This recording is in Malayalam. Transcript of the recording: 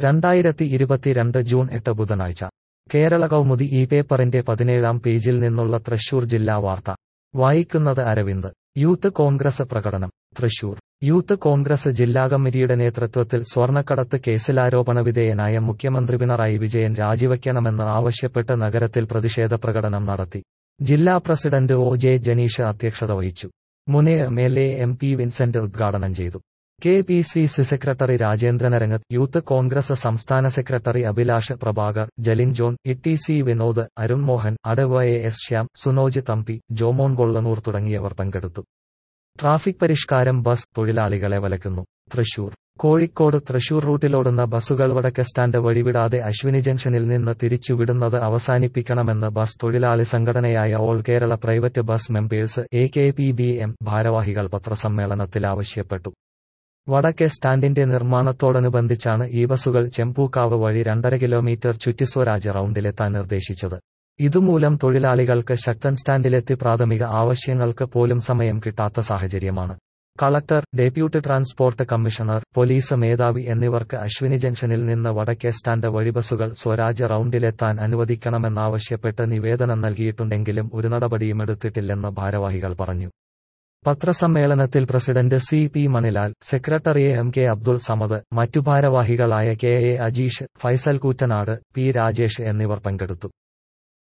രണ്ടായിരത്തി ഇരുപത്തിരണ്ട് ജൂൺ എട്ട് ബുധനാഴ്ച കേരള കൗമുദി ഈ പേപ്പറിന്റെ പതിനേഴാം പേജിൽ നിന്നുള്ള തൃശൂർ ജില്ലാ വാർത്ത വായിക്കുന്നത് അരവിന്ദ് യൂത്ത് കോൺഗ്രസ് പ്രകടനം തൃശൂർ യൂത്ത് കോൺഗ്രസ് ജില്ലാ കമ്മിറ്റിയുടെ നേതൃത്വത്തിൽ സ്വർണ്ണക്കടത്ത് കേസിലാരോപണവിധേയനായ മുഖ്യമന്ത്രി പിണറായി വിജയൻ രാജിവയ്ക്കണമെന്ന് ആവശ്യപ്പെട്ട് നഗരത്തിൽ പ്രതിഷേധ പ്രകടനം നടത്തി ജില്ലാ പ്രസിഡന്റ് ഒ ജെ ജനീഷ് അധ്യക്ഷത വഹിച്ചു മുനെ M L A M P Vincent ഉദ്ഘാടനം ചെയ്തു K P C C secretary Rajendran Arangath youth Congress സംസ്ഥാന secretary Abhilash Prabhakar Jalin John E T C Vinod Arun Mohan Adava A S Shyam Sunoj Thampi Jomon Kollanoor തുടങ്ങിയവർ പങ്കെടുത്തു ട്രാഫിക് പരിഷ്കാരം ബസ് തൊഴിലാളികളെ വലക്കുന്നു തൃശൂർ കോഴിക്കോട് തൃശൂർ റൂട്ടിലോടുന്ന ബസ്സുകൾ വടക്ക് സ്റ്റാൻഡ് വഴിവിടാതെ അശ്വിനി ജംഗ്ഷനിൽ നിന്ന് തിരിച്ചുവിടുന്നത് അവസാനിപ്പിക്കണമെന്ന് ബസ് തൊഴിലാളി സംഘടനയായ all Kerala private bus members A K P B M ഭാരവാഹികൾ പത്രസമ്മേളനത്തിൽ ആവശ്യപ്പെട്ടു വടക്കേ സ്റ്റാൻഡിന്റെ നിർമ്മാണത്തോടനുബന്ധിച്ചാണ് ഈ ബസ്സുകൾ ചെമ്പൂക്കാവ് വഴി രണ്ടര കിലോമീറ്റർ ചുറ്റി സ്വരാജ് റൌണ്ടിലെത്താൻ നിർദ്ദേശിച്ചത് ഇതുമൂലം തൊഴിലാളികൾക്ക് ശക്തൻ സ്റ്റാൻഡിലെത്തി പ്രാഥമിക ആവശ്യങ്ങൾക്ക് പോലും സമയം കിട്ടാത്ത സാഹചര്യമാണ് collector deputy transport commissioner police മേധാവി എന്നിവർക്ക് അശ്വിനി ജംഗ്ഷനിൽ നിന്ന് വടക്കേ സ്റ്റാൻഡ് വഴി ബസ്സുകൾ സ്വരാജ് റൌണ്ടിലെത്താൻ അനുവദിക്കണമെന്നാവശ്യപ്പെട്ട് നിവേദനം നൽകിയിട്ടുണ്ടെങ്കിലും ഒരു നടപടിയും എടുത്തിട്ടില്ലെന്ന് ഭാരവാഹികൾ പറഞ്ഞു പത്രസമ്മേളനത്തിൽ president C P Manilal secretary M K Abdul Samad മറ്റു ഭാരവാഹികളായ K A Ajeesh Faisal Koottanad P Rajesh എന്നിവർ പങ്കെടുത്തു